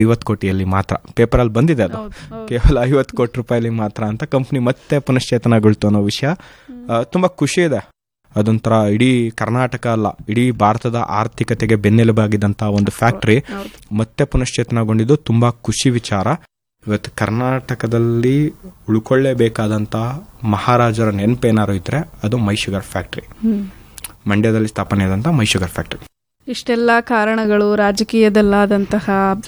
ಐವತ್ತು ಕೋಟಿಯಲ್ಲಿ ಮಾತ್ರ ಪೇಪರಲ್ಲಿ ಬಂದಿದೆ ಅದು ಹೌದು, ಹೌದು. ಕೇವಲ ಐವತ್ತು ಕೋಟಿ ರೂಪಾಯಿಲಿ ಮಾತ್ರ ಅಂತ ಕಂಪ್ನಿ ಮತ್ತೆ ಪುನಶ್ಚೇತನಗೊಳ್ತು ಅನ್ನೋ ವಿಷಯ ಆ, ತುಂಬಾ ಖುಷಿ ಇದೆ ಅದೊಂಥರ ಇಡೀ ಕರ್ನಾಟಕ ಅಲ್ಲ ಇಡೀ ಭಾರತದ ಆರ್ಥಿಕತೆಗೆ ಬೆನ್ನೆಲುಬಾಗಿದ್ದಂತಹ ಒಂದು ಫ್ಯಾಕ್ಟರಿ ಹೌದು. ಮತ್ತೆ ಪುನಶ್ಚೇತನಗೊಂಡಿದ್ದು ತುಂಬಾ ಖುಷಿ ವಿಚಾರ ಇವತ್ತು ಕರ್ನಾಟಕದಲ್ಲಿ ಉಳ್ಕೊಳ್ಳೇಬೇಕಾದಂತಹ ಮಹಾರಾಜರ ನೆನಪೇನಾರು ಇದ್ರೆ ಅದು ಮೈ ಶುಗರ್ ಫ್ಯಾಕ್ಟರಿ ಹ್ಮ್. ಮಂಡ್ಯದಲ್ಲಿ ಸ್ಥಾಪನೆ ಆದಂತ ಮೈ ಶುಗರ್ ಫ್ಯಾಕ್ಟರಿ ಇಷ್ಟೆಲ್ಲ ಕಾರಣಗಳು ರಾಜಕೀಯದಲ್ಲಾದಂತಹ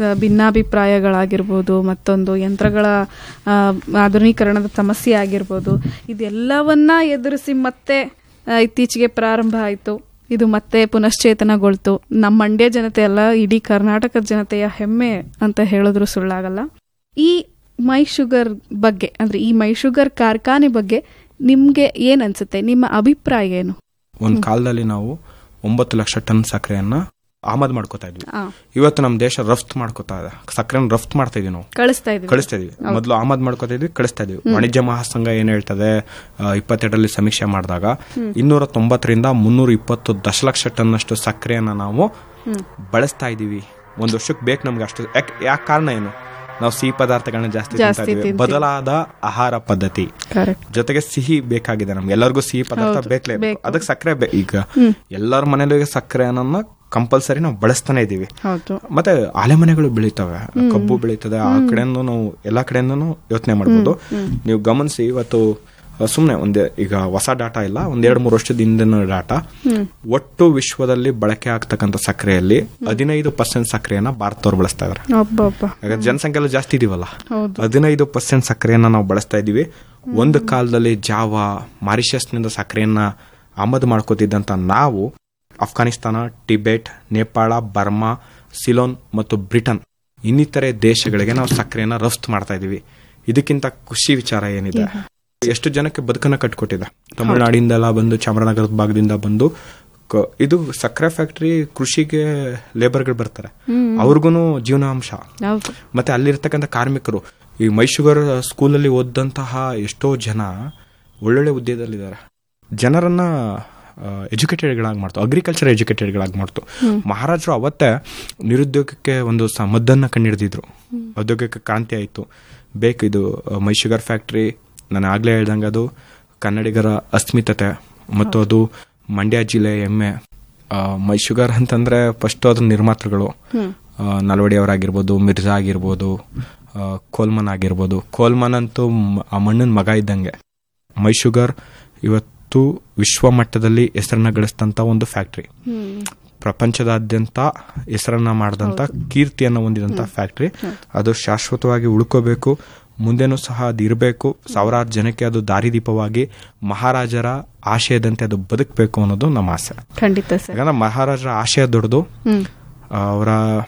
ಭಿನ್ನಾಭಿಪ್ರಾಯಗಳಾಗಿರ್ಬೋದು ಮತ್ತೊಂದು ಯಂತ್ರಗಳ ಆ, ಆಧುನೀಕರಣದ ಸಮಸ್ಯೆ ಆಗಿರ್ಬೋದು ಇದೆಲ್ಲವನ್ನ ಎದುರಿಸಿ ಮತ್ತೆ ಆ, ಇತ್ತೀಚೆಗೆ ಪ್ರಾರಂಭ ಆಯಿತು ಇದು ಮತ್ತೆ ಪುನಶ್ಚೇತನಗೊಳ್ತು ನಮ್ಮ ಮಂಡ್ಯ ಜನತೆ ಅಲ್ಲ ಇಡೀ ಕರ್ನಾಟಕದ ಜನತೆಯ ಹೆಮ್ಮೆ ಅಂತ ಹೇಳಿದ್ರು ಸುಳ್ಳಾಗಲ್ಲ ಈ ಮೈ ಶುಗರ್ ಬಗ್ಗೆ ಅಂದ್ರೆ ಈ ಮೈ ಶುಗರ್ ಕಾರ್ಖಾನೆ ಬಗ್ಗೆ ನಿಮ್ಗೆ ಏನ್ ಅನ್ಸುತ್ತೆ ನಿಮ್ಮ ಅಭಿಪ್ರಾಯ ಏನು ಒಂದ್ ಕಾಲದಲ್ಲಿ ನಾವು ಒಂಬತ್ತು ಲಕ್ಷ ಟನ್ ಸಕ್ಕರೆಯನ್ನ ಆಮದು ಮಾಡ್ಕೋತಾ ಇದ್ವಿ ಆ, ಇವತ್ತು ನಮ್ಮ ದೇಶ ರಫ್ತು ಮಾಡ್ಕೋತಾ ಇದೆ ಸಕ್ಕರೆನ ರಫ್ತು ಮಾಡ್ತಾ ಇದೀವಿ ನಾವು ಕಳಿಸ್ತಾ ಇದೀವಿ ಕಳಿಸ್ತಾ ಇದೀವಿ ಮೊದಲು ಆಮದು ಮಾಡ್ಕೋತಾ ಇದ್ವಿ ಕಳಿಸ್ತಾ ಇದೀವಿ ವಾಣಿಜ್ಯ ಮಹಾಸಂಘ ಏನ್ ಹೇಳ್ತದೆ ಆ, ಇಪ್ಪತ್ತೆರಡರಲ್ಲಿ ಸಮೀಕ್ಷೆ ಮಾಡಿದಾಗ ಇನ್ನೂರ ತೊಂಬತ್ತರಿಂದ ಮುನ್ನೂರ ಇಪ್ಪತ್ತು ದಶಲಕ್ಷ ಟನ್ ಅಷ್ಟು ಸಕ್ಕರೆಯನ್ನ ನಾವು ಬಳಸ್ತಾ ಇದೀವಿ ಒಂದ್ ವರ್ಷಕ್ಕೆ ಬೇಕು ನಮ್ಗೆ ಅಷ್ಟು ಯಾಕೆ ಯಾಕೆ ಕಾರಣ ಏನು ನಾವು ಸಿಹಿ ಪದಾರ್ಥಗಳನ್ನ ಜಾಸ್ತಿ ತಿಂತಾ ಜಾಸ್ತಿ ಇದೀವಿ ತಿಂತೀವಿ. ಬದಲಾದ ಆಹಾರ ಪದ್ಧತಿ ಕರೆಕ್ಟ್ ಜೊತೆಗೆ ಸಿಹಿ ಬೇಕಾಗಿದೆ ನಮ್ಗೆ ಎಲ್ಲರಿಗೂ ಸಿಹಿ ಪದಾರ್ಥ ಹೌದು, ಬೇಕೇ ಬೇಕು. ಅದಕ್ಕೆ ಸಕ್ಕರೆ ಬೇ- ಈಗ ಎಲ್ಲರ ಮನೇಲೂ ಈಗ ಸಕ್ಕರೆ ಅನ್ನೋದನ್ನ ಕಂಪಲ್ಸರಿ ನಾವು ಬಳಸ್ತಾನೆ ಇದೀವಿ ಹೌದು ಮತ್ತೆ ಆಲೆ ಮನೆಗಳು ಬೆಳೀತವೆ ಕಬ್ಬು ಬೆಳೀತದೆ ಆ ಕಡೆಯಿಂದ ನಾವು ಎಲ್ಲಾ ಕಡೆಯಿಂದನೂ ಯೋಚನೆ ಮಾಡ್ಬೋದು ನೀವು ಗಮನಿಸಿ ಇವತ್ತು ಸುಮ್ಮನೆ ಒಂದೇ ಈಗ ಹೊಸ ಡಾಟಾ ಇಲ್ಲ ಒಂದ್ ಎರಡ್ ಮೂರು ವರ್ಷದ ಹಿಂದಿನ ಡಾಟಾ ಒಟ್ಟು ವಿಶ್ವದಲ್ಲಿ ಬಳಕೆ ಆಗ್ತಕ್ಕಂಥ ಸಕ್ಕರೆಯಲ್ಲಿ ಹದಿನೈದು ಪರ್ಸೆಂಟ್ ಸಕ್ಕರೆಯನ್ನ ಭಾರತದವ್ರು ಬಳಸ್ತಾ ಇದಾರೆ ಒಬ್ಬೊಬ್ಬ ಯಾಕಂದ್ರೆ ಜನಸಂಖ್ಯೆ ಎಲ್ಲ ಜಾಸ್ತಿ ಇದೀವಲ್ಲ ಹೌದು ಹದಿನೈದು ಪರ್ಸೆಂಟ್ ಸಕ್ಕರೆಯನ್ನ ನಾವು ಬಳಸ್ತಾ ಇದೀವಿ ಒಂದು ಕಾಲದಲ್ಲಿ ಜಾವಾ ಮಾರಿಷಸ್ನಿಂದ ಸಕ್ಕರೆಯನ್ನ ಆಮದು ಮಾಡ್ಕೋತಿದ್ದಂತ ನಾವು ಅಫ್ಘಾನಿಸ್ತಾನ ಟಿಬೆಟ್ ನೇಪಾಳ ಬರ್ಮಾ ಸಿಲೋನ್ ಮತ್ತು ಬ್ರಿಟನ್ ಇನ್ನಿತರೆ ದೇಶಗಳಿಗೆ ನಾವು ಸಕ್ಕರೆಯನ್ನ ರಫ್ತು ಮಾಡ್ತಾ ಇದೀವಿ ಇದಕ್ಕಿಂತ ಖುಷಿ ವಿಚಾರ ಏನಿದೆ ಎಷ್ಟು ಜನಕ್ಕೆ ಬದುಕನ್ನ ಕಟ್ಕೊಟ್ಟಿದೆ ತಮಿಳುನಾಡಿಂದೆಲ್ಲ ಬಂದು ಚಾಮರಾಜನಗರದ ಭಾಗದಿಂದ ಬಂದು ಕ- ಇದು ಸಕ್ಕರೆ ಫ್ಯಾಕ್ಟರಿ ಕೃಷಿಗೆ ಲೇಬರ್ಗಳು ಬರ್ತಾರೆ ಅವ್ರಿಗೂ ಜೀವನಾಂಶ ಹೌದು ಮತ್ತೆ ಅಲ್ಲಿರ್ತಕ್ಕಂಥ ಕಾರ್ಮಿಕರು ಈ ಮೈಶುಗರ್ ಸ್ಕೂಲಲ್ಲಿ ಓದಂತಹ ಎಷ್ಟೋ ಜನ ಒಳ್ಳೊಳ್ಳೆ ಹುದ್ದೆದಲ್ಲಿದ್ದಾರೆ ಜನರನ್ನ ಎಜುಕೇಟೆಡ್ಗಳಾಗಿ ಮಾಡ್ತು ಅಗ್ರಿಕಲ್ಚರ್ ಎಜುಕೇಟೆಡ್ಗಳಾಗಿ ಮಾಡ್ತು ಮಹಾರಾಜರು ಅವತ್ತೇ ನಿರುದ್ಯೋಗಕ್ಕೆ ಒಂದು ಸ ಮದ್ದನ್ನ ಕಂಡಿಡಿದಿದ್ರು ಉದ್ಯೋಗಕ್ಕೆ ಕ್ರಾಂತಿ ಆಯಿತು ಬೇಕು ಇದು ಆ, ಮೈ ಶುಗರ್ ಫ್ಯಾಕ್ಟ್ರಿ ನಾನು ಆಗ್ಲೇ ಹೇಳ್ದಂಗೆ ಅದು ಕನ್ನಡಿಗರ ಅಸ್ಮಿತತೆ ಮತ್ತು ಅದು ಮಂಡ್ಯ ಜಿಲ್ಲೆ ಹೆಮ್ಮೆ ಆ, ಮೈ ಶುಗರ್ ಅಂತಂದ್ರೆ ಫಸ್ಟ್ ಅದ್ರ ನಿರ್ಮಾತೃಗಳು ಆ, ನಲ್ವಡಿ ಅವರಾಗಿರ್ಬೋದು ಮಿರ್ಜಾ ಆಗಿರ್ಬೋದು ಆ, ಕೋಲ್ಮನ್ ಆಗಿರ್ಬೋದು ಕೋಲ್ಮನ್ ಅಂತೂ ಮ್- ಆ ಮಣ್ಣಿನ ಮಗ ಇದ್ದಂಗೆ ಮೈ ಶುಗರ್ ಇವತ್ತು ವಿಶ್ವ ಮಟ್ಟದಲ್ಲಿ ಹೆಸರನ್ನ ಗಳಿಸಿದಂತ ಒಂದು ಫ್ಯಾಕ್ಟ್ರಿ ಹ್ಮ್ ಪ್ರಪಂಚದಾದ್ಯಂತ ಹೆಸರನ್ನ ಮಾಡಿದಂತ ಕೀರ್ತಿಯನ್ನು ಹೊಂದಿದಂತ ಫ್ಯಾಕ್ಟ್ರಿ ಅದು ಶಾಶ್ವತವಾಗಿ ಉಳ್ಕೋಬೇಕು ಮುಂದೆನೂ ಸಹ ಅದು ಇರಬೇಕು ಸಾವಿರಾರು ಜನಕ್ಕೆ ಅದು ದಾರಿದೀಪವಾಗಿ ಮಹಾರಾಜರ ಆಶಯದಂತೆ ಅದು ಬದುಕಬೇಕು ಅನ್ನೋದು ನಮ್ಮ ಆಸೆ ಖಂಡಿತ ಸರ್ ಯಾಕಂದ್ರೆ ಮಹಾರಾಜರ ಆಶಯ ದೊಡ್ಡದು ಹ್ಮ್ ಅವರ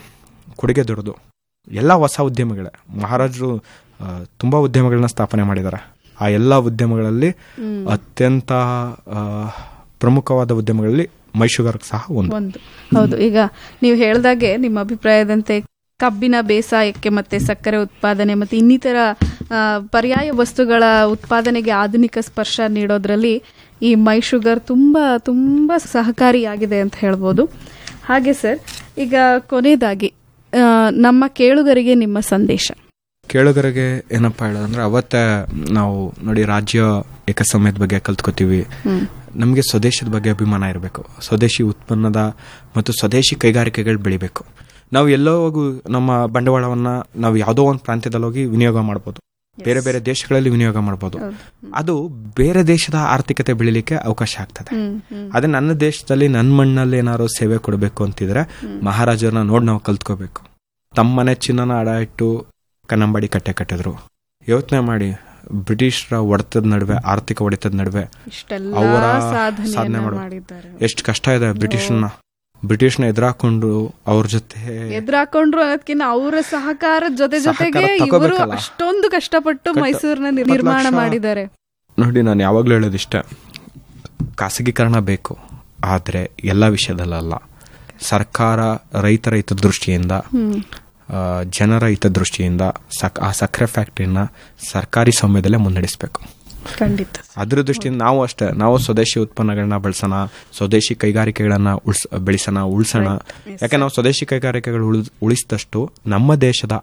ಕೊಡುಗೆ ದೊಡ್ಡದು ಎಲ್ಲ ಹೊಸ ಉದ್ಯಮಗಳೇ ಮಹಾರಾಜರು ಆ, ತುಂಬಾ ಉದ್ಯಮಗಳನ್ನ ಸ್ಥಾಪನೆ ಮಾಡಿದ್ದಾರೆ ಆ ಎಲ್ಲ ಉದ್ಯಮಗಳಲ್ಲಿ ಅತ್ಯಂತ ಆ, ಪ್ರಮುಖವಾದ ಉದ್ಯಮಗಳಲ್ಲಿ ಮೈಶುಗರ್ ಸಹ ಒಂದು ಒಂದು ಹೌದು ಈಗ ನೀವು ಹೇಳ್ದಾಗೆ ನಿಮ್ಮ ಅಭಿಪ್ರಾಯದಂತೆ ಕಬ್ಬಿನ ಬೇಸಾಯಕ್ಕೆ ಮತ್ತೆ ಸಕ್ಕರೆ ಉತ್ಪಾದನೆ ಮತ್ತೆ ಇನ್ನಿತರ ಆ, ಪರ್ಯಾಯ ವಸ್ತುಗಳ ಉತ್ಪಾದನೆಗೆ ಆಧುನಿಕ ಸ್ಪರ್ಶ ನೀಡೋದ್ರಲ್ಲಿ ಈ ಮೈ ಶುಗರ್ ತುಂಬಾ ತುಂಬಾ ಸಹಕಾರಿಯಾಗಿದೆ ಅಂತ ಹೇಳ್ಬೋದು ಹಾಗೆ ಸರ್ ಈಗ ಕೊನೆಯದಾಗಿ ಆ, ನಮ್ಮ ಕೇಳುಗರಿಗೆ ನಿಮ್ಮ ಸಂದೇಶ ಕೇಳುಗರಿಗೆ ಏನಪ್ಪಾ ಹೇಳೋದಂದ್ರೆ ಅವತ್ತೇ ನಾವು ನೋಡಿ ರಾಜ್ಯ ಏಕಸಮಯದ ಬಗ್ಗೆ ಕಲ್ತ್ಕೋತೀವಿ ನಮಗೆ ಸ್ವದೇಶದ ಬಗ್ಗೆ ಅಭಿಮಾನ ಇರಬೇಕು ಸ್ವದೇಶಿ ಉತ್ಪನ್ನದ ಮತ್ತು ಸ್ವದೇಶಿ ಕೈಗಾರಿಕೆಗಳು ಬೆಳಿಬೇಕು ನಾವು ಎಲ್ಲೋ ಹೋಗು ನಮ್ಮ ಬಂಡವಾಳವನ್ನ ನಾವು ಯಾವುದೋ ಒಂದು ಪ್ರಾಂತ್ಯದಲ್ಲಿ ಹೋಗಿ ವಿನಿಯೋಗ ಮಾಡ್ಬೋದು ಬೇರೆ ಬೇರೆ ದೇಶಗಳಲ್ಲಿ ವಿನಿಯೋಗ ಮಾಡ್ಬೋದು ಅದು ಬೇರೆ ದೇಶದ ಆರ್ಥಿಕತೆ ಬೆಳಿಲಿಕ್ಕೆ ಅವಕಾಶ ಆಗ್ತದೆ ಹ್ಮ್ ಹ್ಮ್ ಅದೇ ನನ್ನ ದೇಶದಲ್ಲಿ ನನ್ನ ಮಣ್ಣಲ್ಲಿ ಏನಾದ್ರು ಸೇವೆ ಕೊಡಬೇಕು ಅಂತಿದ್ರೆ ಮಹಾರಾಜರನ್ನ ನೋಡಿ ನಾವು ಕಲ್ತ್ಕೋಬೇಕು ತಮ್ಮ ಮನೆ ಚಿನ್ನನ ಅಡ ಇಟ್ಟು ಕನ್ನಂಬಾಡಿ ಕಟ್ಟೆ ಕಟ್ಟಿದ್ರು ಯೋಚನೆ ಮಾಡಿ ಬ್ರಿಟಿಷರ ಹೊಡೆತದ ನಡುವೆ ಆರ್ಥಿಕ ಹೊಡೆತದ ನಡುವೆ ಇಷ್ಟೆಲ್ಲ ಅವರ ಸಾಧನೆ ಸಾಧನೆಯನ್ನ ಮಾಡು- ಮಾಡಿದ್ದಾರೆ ಎಷ್ಟು ಕಷ್ಟ ಇದೆ ಬ್ರಿಟಿಷ್ನ ಬ್ರಿಟಿಷ್ನ ಎದುರಾಕೊಂಡು ಅವ್ರ ಜೊತೆ ಎದುರಾಕೊಂಡ್ರು ಅನ್ನೋದಕ್ಕಿಂತ ಅವರ ಸಹಕಾರದ ಜೊತೆ ಜೊತೆಗೆ ಸಹಕಾರ ಇವರು ತಗೋಬೇಕಲ್ಲ. ಅಷ್ಟೊಂದು ಕಷ್ಟಪಟ್ಟು ಕಟ್ಟ- ಮೈಸೂರಿನ ಇಪ್ಪತ್ತು ನಿರ್ಮಾಣ ಲಕ್ಷ- ಮಾಡಿದ್ದಾರೆ ನೋಡಿ ನಾನು ಯಾವಾಗಲೂ ಹೇಳೋದಿಷ್ಟ ಖಾಸಗೀಕರಣ ಬೇಕು ಆದರೆ ಎಲ್ಲ ವಿಷಯದಲ್ಲಲ್ಲ ಸರ್ಕಾರ ರೈತರ ಹಿತದೃಷ್ಟಿಯಿಂದ ಹ್ಮ್ ಆ, ಜನರ ಹಿತದೃಷ್ಟಿಯಿಂದ ಸಕ್ ಆ ಸಕ್ಕರೆ ಫ್ಯಾಕ್ಟ್ರಿನ ಸರ್ಕಾರಿ ಸ್ವಾಮ್ಯದಲ್ಲೇ ಮುನ್ನಡೆಸಬೇಕು ಖಂಡಿತ ಅದ್ರ ದೃಷ್ಟಿಯಿಂದ ನಾವು ಅಷ್ಟೇ ನಾವು ಸ್ವದೇಶಿ ಉತ್ಪನ್ನಗಳನ್ನ ಬಳಸೋಣ ಸ್ವದೇಶಿ ಕೈಗಾರಿಕೆಗಳನ್ನ ಉಳ್ಸ ಬೆಳೆಸೋಣ ಉಳಿಸೋಣ ಯಾಕೆ ನಾವು ಸ್ವದೇಶಿ ಕೈಗಾರಿಕೆಗಳು ಉಳಿಸ್- ಉಳಿಸಿದಷ್ಟು ನಮ್ಮ ದೇಶದ